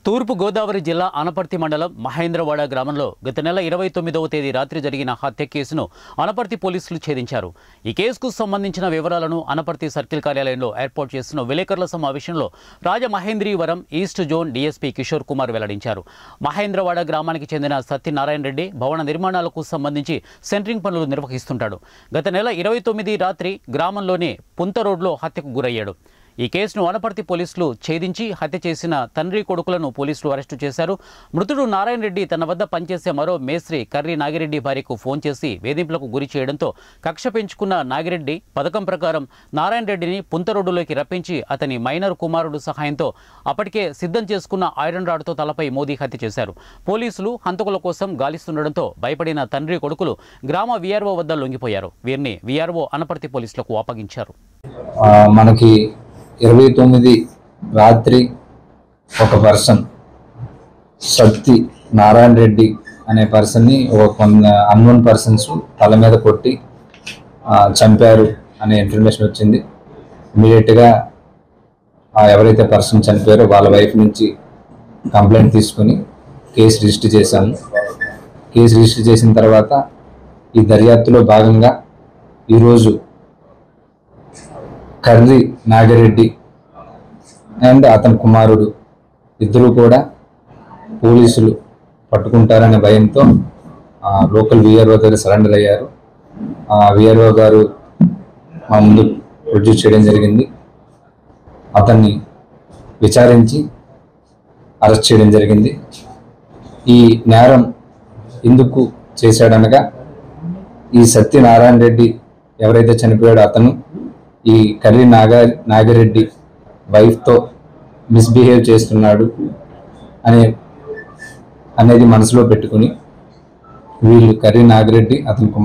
తూర్పు గోదావరి జిల్లా అనపర్తి మండలం మహేంద్రవాడ గ్రామంలో గత నెల ఇరవై తొమ్మిదవ తేదీ రాత్రి జరిగిన హత్య కేసును అనపర్తి పోలీసులు ఛేదించారు ఈ కేసుకు సంబంధించిన వివరాలను అనపర్తి సర్కిల్ కార్యాలయంలో ఏర్పాటు చేసిన విలేకరుల సమావేశంలో Rajamahendravaram east zone DSP Kishore Kumar వెల్లడించారు మహేంద్రవాడ గ్రామానికి చెందిన సత్యనారాయణ రెడ్డి భవన నిర్మాణాలకు సంబంధించి సెంట్రింగ్ పనులు నిర్వహిస్తుంటాడు గత నెల ఇరవై తొమ్మిది రాత్రి గ్రామంలోని పుంత రోడ్లో హత్యకు గురయ్యాడు ఈ కేసును వనపర్తి పోలీసులు ఛేదించి హత్య చేసిన తండ్రి కొడుకులను పోలీసులు అరెస్టు చేశారు మృతుడు నారాయణ రెడ్డి తన వద్ద పనిచేసే మరో మేస్త్రి కర్రి నాగిరెడ్డి భార్యకు ఫోన్ చేసి వేధింపులకు గురి చేయడంతో కక్ష పెంచుకున్న నాగిరెడ్డి పథకం ప్రకారం నారాయణ రెడ్డిని పుంతరోడ్డులోకి రప్పించి అతని మైనర్ కుమారుడు సహాయంతో అప్పటికే సిద్ధం చేసుకున్న ఐరన్ రాడ్తో తలపై మోదీ హత్య చేశారు పోలీసులు హంతకుల కోసం గాలిస్తుండడంతో భయపడిన తండ్రి కొడుకులు గ్రామ వీఆర్ఓ వద్ద లొంగిపోయారు వీరిని వీఆర్ఓ అనపర్తి పోలీసులకు అప్పగించారు ఆ, మనకి ఇరవై తొమ్మిది రాత్రి ఒక పర్సన్ సత్తి నారాయణ రెడ్డి అనే పర్సన్ని ఒక కొంత అన్వన్ పర్సన్స్ తల మీద కొట్టి ఆ, చంపారు అనే ఇన్ఫర్మేషన్ వచ్చింది ఇమీడియట్గా ఎవరైతే పర్సన్ చనిపోయారో వాళ్ళ వైఫ్ నుంచి కంప్లైంట్ తీసుకొని కేసు రిజిస్టర్ చేశాము కేసు రిజిస్టర్ చేసిన తర్వాత ఈ దర్యాప్తులో భాగంగా ఈరోజు కర్రి నాగిరెడ్డి అండ్ అతని కుమారుడు ఇద్దరు కూడా పోలీసులు పట్టుకుంటారనే భయంతో ఆ, లోకల్ విఆర్ఓ దగ్గర సరెండర్ అయ్యారు ఆ విఆర్ఓ గారు మా ముందు ప్రొడ్యూస్ చేయడం జరిగింది అతన్ని విచారించి అరెస్ట్ చేయడం జరిగింది ఈ నేరం ఎందుకు చేశాడనగా ఈ సత్యనారాయణ రెడ్డి ఎవరైతే చనిపోయాడో అతను ఈ కర్రి నాగా నాగిరెడ్డి వైఫ్తో మిస్బిహేవ్ చేస్తున్నాడు అనే అనేది మనసులో పెట్టుకుని వీళ్ళు కర్రి నాగిరెడ్డి అతని కుమారుడు